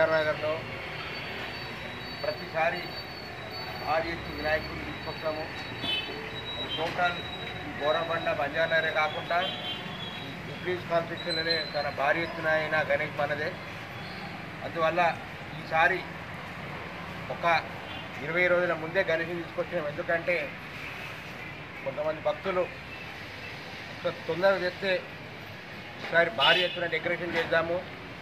బంజారానగర్లో ప్రతిసారి ఆరు ఎత్తు వినాయకుడిని తీసుకొస్తాము టోటల్ ఈ బోరబండ బంజారానగరే కాకుండా ఇంగ్లీష్ కాన్స్టిట్యూషన్లోనే చాలా భారీ ఎత్తున అయిన గణేష్ మనదే అందువల్ల ఈసారి ఒక ఇరవై రోజుల ముందే గణేష్ని తీసుకొచ్చినాం ఎందుకంటే కొంతమంది భక్తులు కొంచెం తొందరగా చేస్తే ఈసారి భారీ ఎత్తున డెకరేషన్ చేద్దాము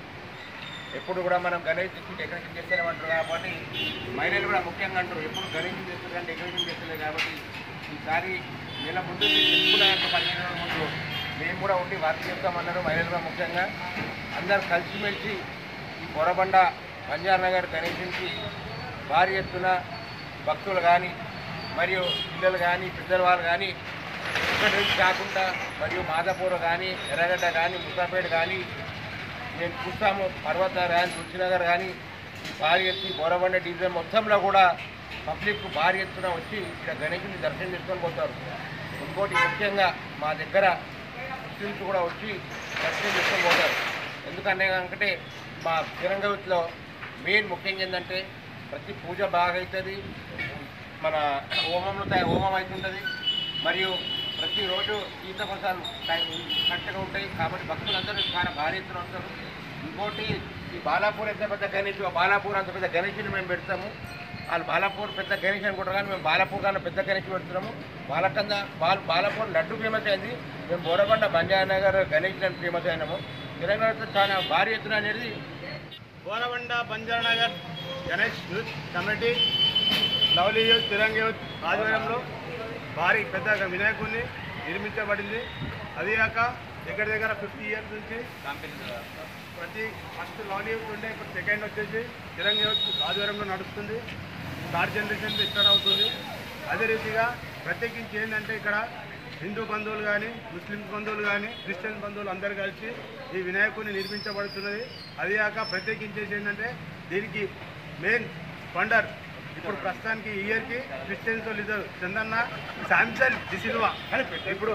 ఎప్పుడు కూడా మనం గణేష్ తెచ్చి డెకరేషన్ చేస్తేనే అంటారు కాబట్టి మహిళలు కూడా ముఖ్యంగా అంటారు ఎప్పుడు గణేష్ చేస్తారు కానీ డెకరేషన్ చేస్తలేదు కాబట్టి ఈసారి నెల ముందు తెలుసుకున్నాక పదిహేను రోజుల ముందు మేము కూడా ఉండి వర్క్ చేస్తామన్నారు మహిళలు కూడా ముఖ్యంగా అందరు కలిసిమెలిసి ఈ బొరబండ బంజార్ నగర్ గణేషన్కి భారీ ఎత్తున భక్తులు కానీ మరియు పిల్లలు కానీ పెద్దల వాళ్ళు కానీ ఇక్కడి నుంచి కాకుండా మరియు మాదాపూర్ కానీ ఎర్రగడ్డ కానీ ముసాపేట కానీ మేము చూస్తాము పర్వతాలు కానీ తులసినగర్ కానీ ఈ భారీ ఎత్తి బోరబండ డివిజన్ మొత్తంలో కూడా పబ్లిక్ భారీ ఎత్తున వచ్చి ఇక్కడ గణేషుని దర్శనం చేసుకొని పోతారు ఇంకోటి ముఖ్యంగా మా దగ్గర ముస్లిమ్స్ కూడా వచ్చి దర్శనం చేసుకొని పోతారు ఎందుకంటే అంటే మా తిరంగవిలో మెయిన్ ముఖ్యంగా ఏంటంటే ప్రతి పూజ బాగా అవుతుంది మన హోమంలో తయ- హోమం అవుతుంటుంది మరియు ప్రతిరోజు ఈత పసాలు కరెక్ట్గా ఉంటాయి కాబట్టి భక్తులందరూ చాలా భారీ ఎత్తున వస్తారు ఇంకోటి ఈ బాలాపూర్ ఎంత పెద్ద గణేష్ బాలాపూర్ అంత పెద్ద గణేష్ని మేము పెడతాము వాళ్ళు బాలాపూర్ పెద్ద గణేష్ అనుకుంటారు కానీ మేము బాలాపూర్ కన్నా పెద్ద గణేష్ పెడుతున్నాము బాలకంద బాల్ బాలాపూర్ లడ్డు ఫేమస్ అయింది మేము బోరబండ బంజానగర్ గణేష్ అని ఫేమస్ అయినాము తెలంగాణలో చాలా భారీ ఎత్తున అనేది Borabanda Banjaranagar Ganesh youth committee lovely youth Tiranga youth ఆధ్వర్యంలో భారీ పెద్ద వినాయకుడిని నిర్మించబడింది అది కాక దగ్గర దగ్గర ఫిఫ్టీ ఇయర్స్ నుంచి ప్రతి ఫస్ట్ లవ్లీ యూత్ ఉండే ఇప్పుడు సెకండ్ వచ్చేసి తిరంగ యూత్ ఆధ్వర్యంలో నడుస్తుంది థర్డ్ జనరేషన్ స్టార్ట్ అవుతుంది అదే రీతిగా ప్రత్యేకించి ఏంటంటే ఇక్కడ హిందూ బంధువులు కానీ ముస్లిమ్స్ బంధువులు కానీ క్రిస్టియన్ బంధువులు అందరు కలిసి ఈ వినాయకుడిని నిర్మించబడుతున్నది అది కాక ప్రత్యేకించేసి ఏంటంటే దీనికి మెయిన్ ఫండర్ ఇప్పుడు ప్రస్తుతానికి ఈ ఇయర్కి క్రిస్టియన్స్ వాళ్ళు ఇద్దరు చందన్న శాంసన్ డిసిల్వా ఇప్పుడు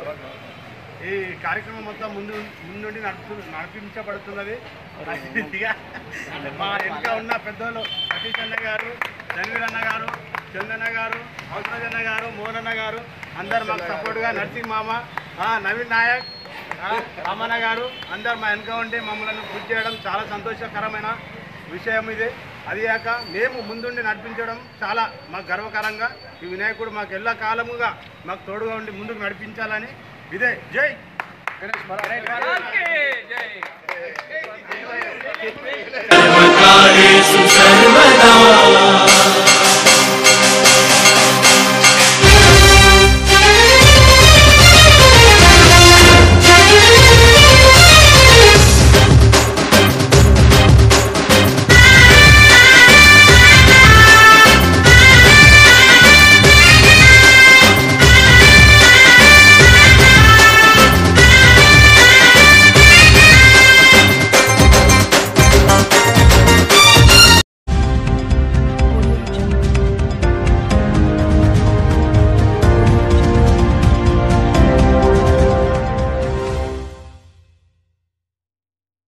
ఈ కార్యక్రమం మొత్తం ముందు ముందుండి నడుపు నడిపించబడుతున్నది అదే రీతిగా మా వెనుక ఉన్న పెద్దలు సతీష్ అన్న గారు ధన్వీర్ అన్న గారు చందన్న గారు అవసరాజ్ అన్న గారు మోహన్ అన్న గారు అందరు మాకు సపోర్ట్గా నర్సింగ్ మామ ఆ, నవీన్ నాయక్ ఆ, రామన్న గారు అందరు మా వెనుక ఉండి మమ్మల్ని పూజ చేయడం చాలా సంతోషకరమైన విషయం ఇది అది కాక మేము ముందుండి నడిపించడం చాలా మాకు గర్వకరంగా ఈ వినాయకుడు మాకు ఎల్ల కాలముగా మాకు తోడుగా ఉండి ముందుకు నడిపించాలని ఇదే జై గణేష్ మహారాజ్ జయకాళేషు